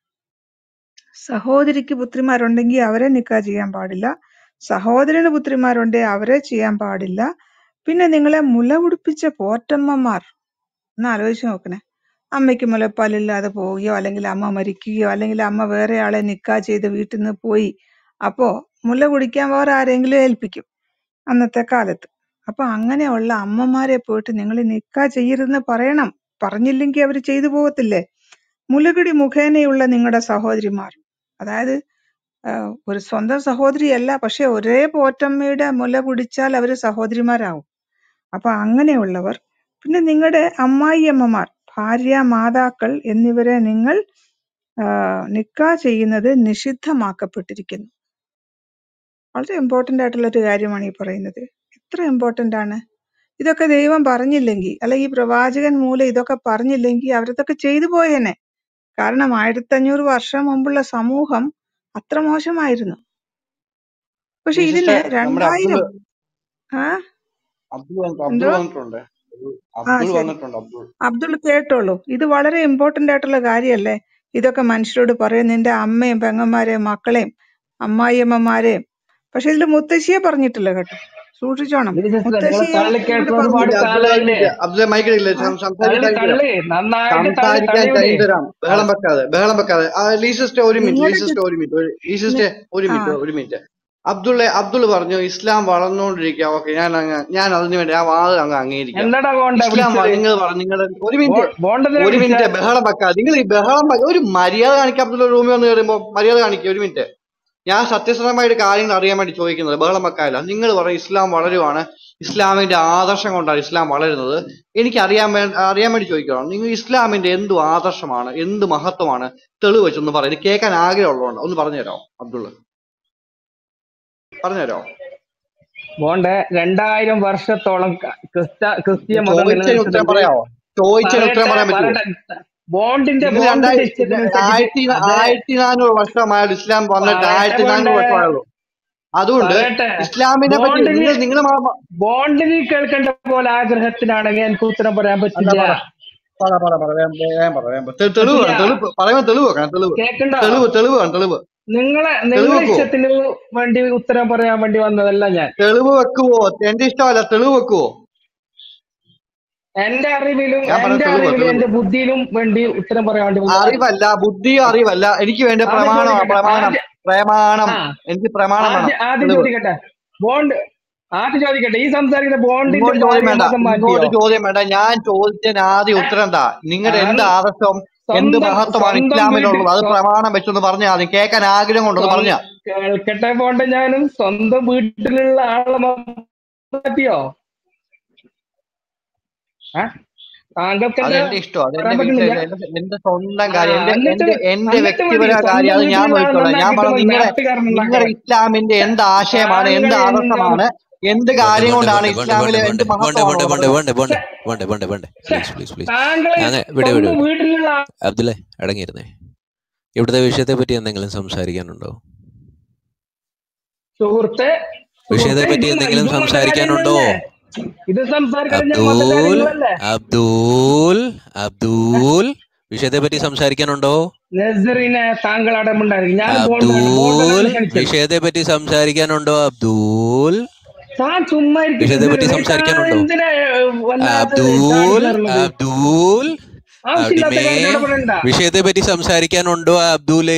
സഹോദരിക്ക് പുത്രിമാരുണ്ടെങ്കിൽ അവരെ നിക്കാ ചെയ്യാൻ പാടില്ല സഹോദരന് പുത്രിമാരുണ്ടെങ്കിൽ അവരെ ചെയ്യാൻ പാടില്ല പിന്നെ നിങ്ങളെ മുല കുടിപ്പിച്ച പോറ്റമ്മമാർ ഒന്ന് ആലോചിച്ച് നോക്കണേ അമ്മയ്ക്ക് മുലപ്പാലില്ലാതെ പോവുകയോ അല്ലെങ്കിൽ അമ്മ മരിക്കുകയോ അല്ലെങ്കിൽ അമ്മ വേറെ ആളെ നിക്കാ ചെയ്ത് വീട്ടിൽ നിന്ന് പോയി അപ്പോ മുല കുടിക്കാൻ വേറെ ആരെങ്കിലും ഏൽപ്പിക്കും അന്നത്തെ കാലത്ത് അപ്പൊ അങ്ങനെയുള്ള അമ്മമാരെ പോയിട്ട് നിങ്ങൾ നിക്കാ ചെയ്യരുതെന്ന് പറയണം പറഞ്ഞില്ലെങ്കിൽ അവർ ചെയ്തു പോകത്തില്ലേ മുലകുടി മുഖേനയുള്ള നിങ്ങളുടെ സഹോദരിമാർ അതായത് ആഹ് ഒരു സ്വന്തം സഹോദരിയല്ല പക്ഷെ ഒരേ പോറ്റമ്മയുടെ മുല കുടിച്ചാൽ അവര് സഹോദരിമാരാവും അപ്പൊ അങ്ങനെയുള്ളവർ പിന്നെ നിങ്ങളുടെ അമ്മായിയമ്മമാർ ഭാര്യ മാതാക്കൾ എന്നിവരെ നിങ്ങൾ ആഹ് നിക്കാ ചെയ്യുന്നത് നിഷിദ്ധമാക്കപ്പെട്ടിരിക്കുന്നു വളരെ ഇമ്പോർട്ടന്റ് ആയിട്ടുള്ള ഒരു കാര്യമാണ് ഈ പറയുന്നത് എത്ര ഇമ്പോർട്ടന്റ് ആണ് ഇതൊക്കെ ദൈവം പറഞ്ഞില്ലെങ്കിൽ അല്ല ഈ പ്രവാചകൻ മൂലം ഇതൊക്കെ പറഞ്ഞില്ലെങ്കിൽ അവരതൊക്കെ ചെയ്തു പോയേനെ കാരണം ആയിരത്തഞ്ഞൂറ് വർഷം മുമ്പുള്ള സമൂഹം അത്ര മോശമായിരുന്നു പക്ഷെ ഈ ഇതിന് സിസ്റ്റർ നമ്മുടെ അബ്ദുൾ രണ്ടായിരം ആ അബ്ദുൾ വന്നിട്ട് അബ്ദുൾ എന്തോ വന്നിട്ടുണ്ട് ആ അബ്ദുൾ ശരി വന്നിട്ടുണ്ട് അബ്ദുൾ അബ്ദുൾ കേട്ടോളൂ ഇത് വളരെ ഇമ്പോർട്ടന്റ് ആയിട്ടുള്ള കാര്യമല്ലേ ഇതൊക്കെ മനുഷ്യരോട് പറയും നിന്റെ അമ്മയും പെങ്ങന്മാരെയും മക്കളെയും അമ്മായിയമ്മമാരെയും പക്ഷെ ഇതിൽ മുത്തശ്ശിയെ പറഞ്ഞിട്ടില്ല കേട്ടോ സൂക്ഷിച്ചോണം ഇത് സിസ്റ്റർ നിങ്ങൾ മുത്തശ്ശിയെ തള്ളി ഇവിടെ കേൾക്കുന്ന പറഞ്ഞു ഒരുപാട് അബ്ദുള്ള ഒരു കാലമായില്ലേ മിനിറ്റ് അബ്ദുള്ള മൈക്കിടില്ല ആ സംസാരിക്കാൻ തള്ളി ടൈം തരാം തള്ളി നന്നായിട്ട് തള്ളി സംസാരിക്കാൻ തള്ളിവിടെ ടൈം തരാം ബഹളം വെക്കാതെ ബഹളം വെക്കാതെ ആ, ലീ സിസ്റ്റർ ഒരു മിനിറ്റ് ലീ നിങ്ങളുടെ സിസ്റ്റർ ഒരു മിനിറ്റ് ഒരു- ലീ നി- സിസ്റ്റർ ഒരു ആ മിനിറ്റ് ഒരു മിനിറ്റ് അബ്ദുള്ള അബ്ദുൾ പറഞ്ഞു ഇസ്ലാം വളർന്നുകൊണ്ടിരിക്കുക ഓക്കെ ഞാൻ അങ്ങ് ഞാൻ അതിന് വേണ്ടി ആ വാദം അങ്ങ് അംഗീകരിക്കാം എന്താടാ ബോണ്ട ഇസ്ലാം വിളിച്ചത് നിങ്ങൾ പറഞ്ഞു നിങ്ങൾ ഒരു മിനിറ്റ് ബോണ്ടെന്തിനാ ഒരു വിളിച്ച മിനിറ്റ് ബഹളം വെക്കാതെ നിങ്ങൾ ഈ ബഹളം വെക്ക- ഒരു മര്യാദ കാണിക്കുക അബ്ദുള്ള റൂമിൽ വന്ന് കയറുമ്പോ മര്യാദ കാണിക്കുക ഒരു മിനിറ്റ് ഞാൻ സത്യസന്ധമായിട്ട് കാര്യങ്ങൾ അറിയാൻ വേണ്ടി ചോദിക്കുന്നത് ബഹളം വെക്കാനില്ല നിങ്ങൾ പറയും ഇസ്ലാം വളരുവാണ് ഇസ്ലാമിന്റെ ആദർശം കൊണ്ടാണ് ഇസ്ലാം വളരുന്നത് എനിക്ക് അറിയാൻ വേ അറിയാൻ വേണ്ടി ചോദിക്കണം നിങ്ങൾ ഇസ്ലാമിന്റെ എന്തു ആദർശമാണ് എന്ത് മഹത്വമാണ് തെളിവ് വെച്ചൊന്ന് പറയാം ഇത് കേൾക്കാൻ ആഗ്രഹമുള്ളതുകൊണ്ട് ഒന്ന് പറഞ്ഞു തരാമോ അബ്ദുള്ള പറഞ്ഞു തരാമോ ബോണ്ടെ രണ്ടായിരം വർഷത്തോളം ക- ക്രിസ്ത ക്രിസ്തീയ മതം ചോദിച്ചതിന് ഉത്തരം നിലനിൽക്കുന്നുണ്ട് പറയാമോ ചോദിച്ചതിന് ഉത്തരം പറയട്ടെ പറയാൻ പറ്റുമോ പറയട്ടെ ബോണ്ടിന്റെ നിങ്ങൾ ബോണ്ടിന്റെ രണ്ടായിരത്തി ഇഷ്ടത്തിനനുസരിച്ച് ആയിരത്തി അത് ആയിരത്തി നാനൂറ് വർഷമായാലും ഇസ്ലാം വന്നിട്ട് പറയട്ടെ ആയിരത്തി നാനൂറ് ബോണ്ടെ വർഷമായുള്ളൂ അതുകൊണ്ട് പറയട്ടെ ഇസ്ലാമിനെ പറ്റി ബോണ്ടിന് നിങ്ങൾ നിങ്ങൾ ബോണ്ടിന് കേൾക്കേണ്ട പോലെ ആഗ്രഹത്തിനാണെങ്കിൽ എനിക്ക് ഉത്തരം പറയാൻ എന്താ പറ്റില്ല പറ പറ പറ പറ വേഗം വേഗം പറ വേഗം പറ. തെ- തെളിവ് പറ്റില്ല വേണം തെളിവ് പറയുമ്പോൾ തെളിവ് വെക്കണം തെളിവ് കേക്കണ്ടോ തെളിവ് തെളിവ് വേണം തെളിവ് നിങ്ങളെ തെളിവ് നിങ്ങളെ വെക്കുവോ ഇഷ്ടത്തിന് വേണ്ടി ഉത്തരം പറയാൻ വേണ്ടി വന്നതല്ല ഞാൻ തെളിവ് വെക്കുവോ എന്റെ ഇഷ്ടമല്ല തെളിവ് വെക്കുവോ എന്റെ അറിവിലും ഞാൻ പറഞ്ഞ എന്റെ തെളിവ് അറിവിലും തെളിവ് എന്റെ ബുദ്ധിയിലും വേണ്ടി ഉത്തരം പറയാൻ വേണ്ടി വന്നതാണ് അറിവല്ല ബുദ്ധിയോ അറിവല്ല എനിക്ക് വേണ്ട ആദ്യം പ്രമാണം ചോദിക്കട്ടെ പ്രമാണം ആദ്യം പ്രമാണം ആ എനിക്ക് പ്രമാണം വേണം ആദ്യം ആദ്യം തെളിവ് ചോദിക്കട്ടെ ബോണ്ട് ആദ്യം ചോദിക്കട്ടെ ഈ സംസാരിക്കുന്ന ബോണ്ടിന്റെ ഇങ്ങോട്ട് ചോദ്യം ഭാര്യ വേണ്ട മതം മാറ്റിയോ ഇങ്ങോട്ട് ചോദ്യം വേണ്ട ഞാൻ ചോദിച്ചതിന് ആദ്യം ഉത്തരം എന്താ നിങ്ങളുടെ എന്ത് അത് ആദർശം എന്ത് സ്വന്തം മഹത്വമാണ് സ്വന്തം വീട്ടിൽ ഇസ്ലാമിലുള്ളത് അത് സ്വ- പ്രമാണം വെച്ചൊന്ന് പറഞ്ഞാൽ ആദ്യം കേൾക്കാൻ ആഗ്രഹം കൊണ്ടൊന്ന് സ്വ- പറഞ്ഞ കേൾക്കട്ടെ പോണ്ട ഞാനും സ്വന്തം വീട്ടിലുള്ള ആളെ മതം മാറ്റിയോ ഏ താങ്കൾക്ക് അത് എന്താ എന്റെ ഇഷ്ടം അത് പറയാൻ എന്റെ പറ്റുന്നില്ല വീട്ടിലെ എന്റെ എന്റെ സ്വന്തം ആ കാര്യം എന്റെ എന്നിട്ട് എന്റെ എന്റെ എന്നിട്ട് മതി വ്യക്തിപര കാര്യം സ്വന്തം അത് ഞാൻ വീട്ടിലുള്ള ആളെ നോക്കിക്കോളാം ഞാൻ നന്നാക്കിയിട്ട് പറഞ്ഞു മതി നിങ്ങളുടെ നാട്ടുകാരൻ നിങ്ങളുടെ നന്നാക്കണം ഇസ്ലാമിന്റെ എന്ത് ആശയമാണ് എന്ത് താങ്കൾ എന്നും ആദർശമാണ് എന്ത് ബോണ്ടെ കാര്യം ബോണ്ടെ കൊണ്ടാണ് ബോണ്ടെ ബോണ്ടെ ഇസ്ലാമിലെ ബോണ്ടെ എന്ത് ബോണ്ടെ ബോണ്ടെ മഹത്വമാണെന്ന് ബോണ്ടെ പറഞ്ഞത് ബോണ്ടെ ബോണ്ടെ ശ്ശെ, ബോണ്ടെ ബോണ്ടെ ബോണ്ടെ ശ്ശെ, പ്ലീസ് പ്ലീസ് പ്ലീസ് താങ്കളെ അങ്ങനെ വിട് വിട് സ്വന്തം വിട് വീട്ടിലുള്ള അബ്ദുല്ലേ അടങ്ങിയിരുന്നേ ഇവിടുത്തെ വിഷയത്തെ പറ്റി എന്തെങ്കിലും സംസാരിക്കാനുണ്ടോ സുഹൃത്തെ വിഷയത്തെ സുഹൃത്തെ പറ്റി ഇത് എന്തെങ്കിലും ഇത് സംസാരിക്കാനുണ്ടോ മതകാര്യങ്ങളല്ലേ ഇത് സംസാരിക്കാൻ ഞാൻ അബ്ദൂൽ മതകാര്യങ്ങളല്ലേ അബ്ദൂൽ അബ്ദൂൽ വിഷയത്തെ പറ്റി സംസാരിക്കാനുണ്ടോ നസറിനെ താങ്കൾ അടമുണ്ടായിരിക്കും ഞാൻ ബോണ്ടാണ് അബ്ദൂൽ ബോണ്ടല്ലേ ക്ഷണിച്ചത് വിഷയത്തെ പറ്റി സംസാരിക്കാനുണ്ടോ അബ്ദൂൽ താൻ ചുമ്മാ ഇരിക്കും വിഷയത്തെ പറ്റി താൻ സംസാരിക്കാനുണ്ടോ എന്തിനാ വല്ലാതെ അബ്ദൂൽ ചാടി കയറുന്നത് അബ്ദൂൽ ആവശ്യമില്ലാത്ത അടിമേ കാര്യം ഇടപെടണ്ട വിഷയത്തെ പറ്റി സംസാരിക്കാനുണ്ടോ അബ്ദുലേ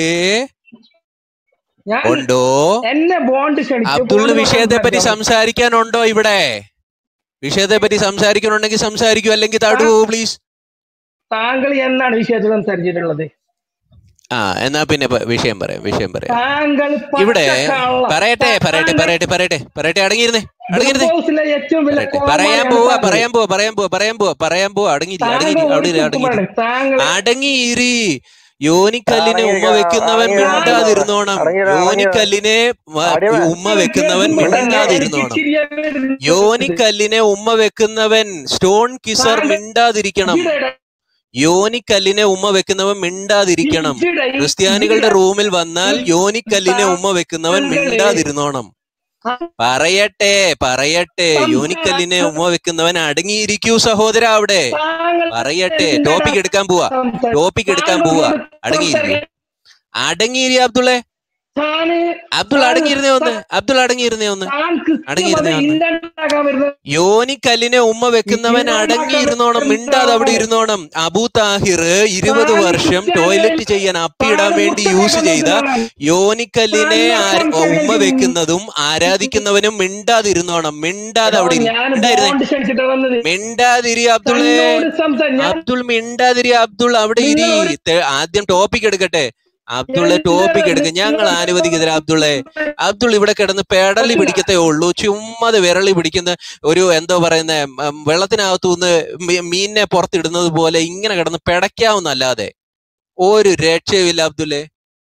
ഞാൻ ഉണ്ടോ എന്നെ ബോണ്ട് ക്ഷണിച്ചു അബ്ദുളിന് ബോണ്ട് വിഷയത്തെ പറ്റി സംസാരിക്കാം സംസാരിക്കാനുണ്ടോ ഇവിടെ വിഷയത്തെ പറ്റി സംസാരിക്കണുണ്ടെങ്കിൽ സംസാരിക്കൂ അല്ലെങ്കിൽ താഴോട്ട് താ- പോകൂ പ്ലീസ് താങ്കൾ എന്നാണ് വിഷയത്തിൽ സംസാരിച്ചിട്ടുള്ളത് ആ എന്നാ പിന്നെ പ- വിഷയം പറയാം വിഷയം പറയാം താങ്കൾ ഇവിടെ പച്ചക്കള്ള പറയട്ടെ പറയട്ടെ താങ്കൾ പറയട്ടെ പറയട്ടെ പറയട്ടെ അടങ്ങിയിരുന്നേ ക്ലബ് അടങ്ങിയിരുന്നേ ഹൗസിലെ ഏറ്റവും വലിയ പറയട്ടെ പറയാൻ കോമാളിയാണ് പോവാ താങ്കൾ പറയാൻ പോവാ പറയാൻ പോവാ പറയാൻ പോവാ പറയാൻ പോവാ അടങ്ങിയിരി താങ്കൾ അടങ്ങിയിരി ഒരു അവിടെ ഇരി, അടങ്ങിയിരി കുത്തുമാണ് താങ്കൾ അടങ്ങിയിരി യോനിക്കല്ലിനെ ഉമ്മ അടങ്ങിയിരിക്ക വെക്കുന്നവൻ അടങ്ങിയിര താങ്കൾ മിണ്ടാതിരുന്നോണം അടങ്ങിയിര അടങ്ങിയിര യോനിക്കല്ലിനെ വ- അടിമ ഉമ്മ വെക്കുന്നവൻ കേൾക്കുമ്പോൾ തന്നെ എനിക്ക് മിണ്ടാതിരുന്നോണം ചിരിയാണ് വരുന്നത് യോനിക്കല്ലിനെ ഉമ്മ വെക്കുന്നവൻ സ്റ്റോൺ കിസർ താങ്കൾ മിണ്ടാതിരിക്കണം ഇജിടെ യോനിക്കല്ലിനെ ഉമ്മ വെക്കുന്നവൻ മിണ്ടാതിരിക്കണം ഇജിടെ ക്രിസ്ത്യാനികളുടെ ഇജിടെ റൂമിൽ വന്നാൽ യോനിക്കല്ലിനെ ഉമ്മ വെക്കുന്നവൻ താങ്കളെ മിണ്ടാതിരുന്നോണം പറയട്ടെ പറയട്ടെ യോനിക്കല്ലിനെ ഉമ്മ വെക്കുന്നവൻ അടങ്ങിയിരിക്കൂ സഹോദര അവിടെ താങ്കൾ പറയട്ടെ എന്തിനാണ് ടോപ്പിക് എടുക്കാൻ പോവാ സംസാരിക്കുന്നത് ടോപ്പിക് എടുക്കാൻ പോവാ താങ്കളോട് അടങ്ങിയിരിക്കൂ സംസാരിക്കാൻ അടങ്ങിയിരി അബ്ദുള്ളെ താന് അബ്ദുൾ താൻ അടങ്ങിയിരുന്നേ ഒന്ന് അബ്ദുൾ അടങ്ങിയിരുന്നേ ഒന്ന് താൻ ക്രിസ്ത്യ അടങ്ങിയിരുന്നേ മതം ഒന്ന് ഇല്ലാണ്ടാക്കാൻ വരുന്നത് യോനിക്കല്ലിനെ ഉമ്മ വെക്കുന്നവൻ ഇല്ലാണ്ടാക്കാൻ അടങ്ങിയിരുന്നോണം മിണ്ടാതെ അവിടെ വരുന്നതാണോ ഇരുന്നോണം അബൂ താഹിർ ഇരുപത് താൻ വർഷം ക്രിസ്ത്യാനിയെ ടോയ്ലറ്റ് ചെയ്യാൻ അപ്പിയിടാൻ താൻ വേണ്ടി യൂസ് മുട്ടയാക്കാൻ ചെയ്ത നോക്കുന്നതാണ് യോനിക്കല്ലിനെ താൻ ആര- ഉമ്മ സംസാരിക്കാൻ വെക്കുന്നതും ആരാധിക്കുന്നവനും മിണ്ടാതിരുന്നോണം മിണ്ടാതെ എടോ അവിടെ ഇരി ഞാൻ മിണ്ടായിരുന്നേ ബോണ്ട് ക്ഷണിച്ചിട്ടാ വന്നത് മിണ്ടാതിരി അബ്ദുള്ളേ തന്നോട് സംസാ ഞാൻ അബ്ദുൾ മിണ്ടാതിരി അബ്ദുൾ അവിടെ ഇരി നിങ്ങൾ ഒരു തെ- ആദ്യം ടോപ്പിക് എടുക്കട്ടെ അബ്ദുള്ളെ ടോപ്പിക് എടുക്ക ഞങ്ങൾ അനുവദിക്കുന്നില്ല അബ്ദുള്ളെ അബ്ദുൾ ഇവിടെ കിടന്ന് പെടലി പിടിക്കത്തേ ഉള്ളൂ ചുമ്മാതെ വിരളി പിടിക്കുന്ന ഒരു എന്തോ പറയുന്ന വെള്ളത്തിനകത്തുനിന്ന് മീ- മീനിനെ പുറത്തിടുന്നത് പോലെ ഇങ്ങനെ കിടന്ന് പിടയ്ക്കാവുന്നല്ലാതെ ഒരു രക്ഷയുമില്ല അബ്ദുള്ളെ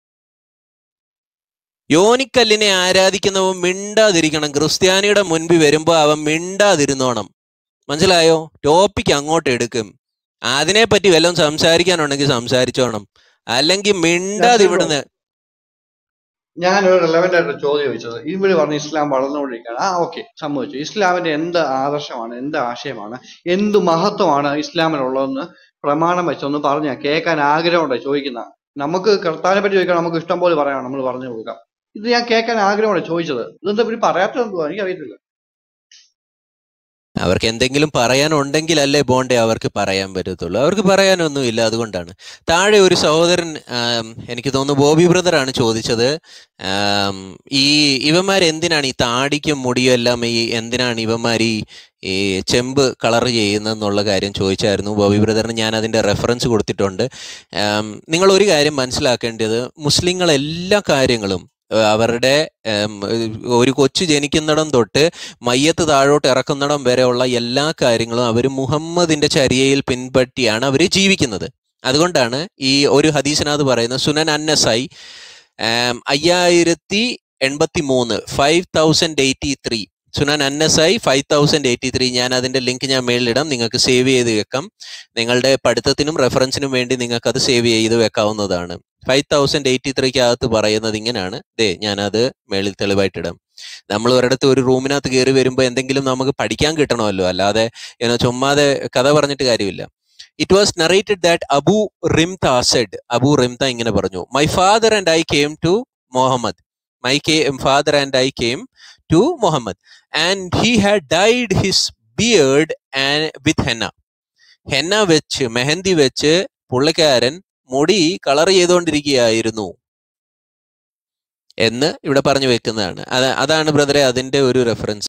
യോനിക്കല്ലിനെ ആരാധിക്കുന്നവൻ മിണ്ടാതിരിക്കണം ക്രിസ്ത്യാനിയുടെ മുൻപിൽ വരുമ്പോ അവൻ മിണ്ടാതിരുന്നോണം മനസ്സിലായോ ടോപ്പിക് അങ്ങോട്ട് എടുക്കും അതിനെപ്പറ്റി വല്ലതും സംസാരിക്കാനുണ്ടെങ്കിൽ സംസാരിച്ചോണം അല്ലെങ്കിൽ മിണ്ടാതെ നസീർ ബ്രോ ഇവിടുന്ന് ഞാനൊരു റെലവെന്റ് ആയിട്ട് ചോദ്യം ചോദിച്ചത് ഇവര് പറഞ്ഞു ഇസ്ലാം വളർന്നുകൊണ്ടിരിക്കുകയാണ് ആ ഓക്കെ സമ്മതിച്ചു ഇസ്ലാമിന്റെ എന്ത് ആദർശമാണ് എന്ത് ആശയമാണ് എന്ത് മഹത്വമാണ് ഇസ്ലാമിനുള്ളതെന്ന് പ്രമാണം വെച്ചൊന്ന് പറഞ്ഞ കേൾക്കാൻ ആഗ്രഹമുണ്ട് ചോദിക്കുന്ന നമുക്ക് കർത്താവിനെ പറ്റി ചോദിക്കാൻ നമുക്ക് ഇഷ്ടം പോലെ പറയാം നമ്മൾ പറഞ്ഞു കൊടുക്കാം ഇത് ഞാൻ കേൾക്കാൻ ആഗ്രഹമുണ്ട് ചോദിച്ചത് ഇതെന്താ ഇവര് പറയാത്തത് എന്തുവാ എനിക്കറിയത്തില്ല അവർക്ക് എന്തെങ്കിലും പറയാനുണ്ടെങ്കിലല്ലേ ബോണ്ടേ അവർക്ക് പറയാൻ പറ്റത്തുള്ളൂ അവർക്ക് പറയാനൊന്നുമില്ല അതുകൊണ്ടാണ് താഴെ ഒരു സഹോദരൻ ആം, എനിക്ക് തോന്നുന്നു ബോബി ബ്രദറാണ് ചോദിച്ചത് ആം, ഈ ഇവന്മാർ എന്തിനാണ് ഈ താടിക്കും മുടിയും എല്ലാം ഈ എന്തിനാണ് ഇവന്മാർ ഈ ഈ ചെമ്പ് കളർ ചെയ്യുന്നതെന്നുള്ള കാര്യം ചോദിച്ചായിരുന്നു ബോബി ബ്രദറിന് ഞാൻ അതിൻ്റെ റെഫറൻസ് കൊടുത്തിട്ടുണ്ട് ആം, നിങ്ങൾ ഒരു കാര്യം മനസ്സിലാക്കേണ്ടത് മുസ്ലിങ്ങൾ എല്ലാ കാര്യങ്ങളും ഏഹ് അവരുടെ ഏം, ഒരു കൊച്ചു ജനിക്കുന്നിടം തൊട്ട് മയ്യത്ത് താഴോട്ട് ഇറക്കുന്നിടം വരെയുള്ള എല്ലാ കാര്യങ്ങളും അവർ മുഹമ്മദിന്റെ ചര്യയിൽ പിൻപറ്റിയാണ് അവർ ജീവിക്കുന്നത് അതുകൊണ്ടാണ് ഈ ഒരു ഹദീസിനകത്ത് പറയുന്നത് സുനൻ അന്നസായി അയ്യായിരത്തി എൺപത്തി മൂന്ന് five thousand eighty three Sunan Nasai five thousand eighty three ഞാൻ അതിന്റെ ലിങ്ക് ഞാൻ മേളിലിടാം നിങ്ങൾക്ക് സേവ് ചെയ്ത് വെക്കാം നിങ്ങളുടെ പഠിത്തത്തിനും റെഫറൻസിനും വേണ്ടി നിങ്ങൾക്ക് അത് സേവ് ചെയ്ത് വെക്കാവുന്നതാണ് ഫൈവ് തൗസൻഡ് എയ്റ്റി ത്രീക്കകത്ത് പറയുന്നത് ഇങ്ങനെയാണ് ദേ ഞാനത് മേളിൽ തെളിവായിട്ടിടാം നമ്മൾ ഒരിടത്ത് ഒരു റൂമിനകത്ത് കയറി വരുമ്പോൾ എന്തെങ്കിലും നമുക്ക് പഠിക്കാൻ കിട്ടണമല്ലോ അല്ലാതെ ഏനോ ചുമ്മാതെ കഥ പറഞ്ഞിട്ട് കാര്യമില്ല it was narrated that Abu Rimtha said Abu Rimtha ഇങ്ങനെ പറഞ്ഞു my father and I came to Muhammad my father and I came to Muhammad and he had dyed his beard with henna henna വെച്ച് മെഹന്തി വെച്ച് പുള്ളിക്കാരൻ മുടി colour ചെയ്തുകൊണ്ടിരിക്കുകയായിരുന്നു എന്ന് ഇവിടെ പറഞ്ഞു വെക്കുന്നതാണ് അത് അതാണ് ബ്രദറെ അതിന്റെ ഒരു റെഫറൻസ്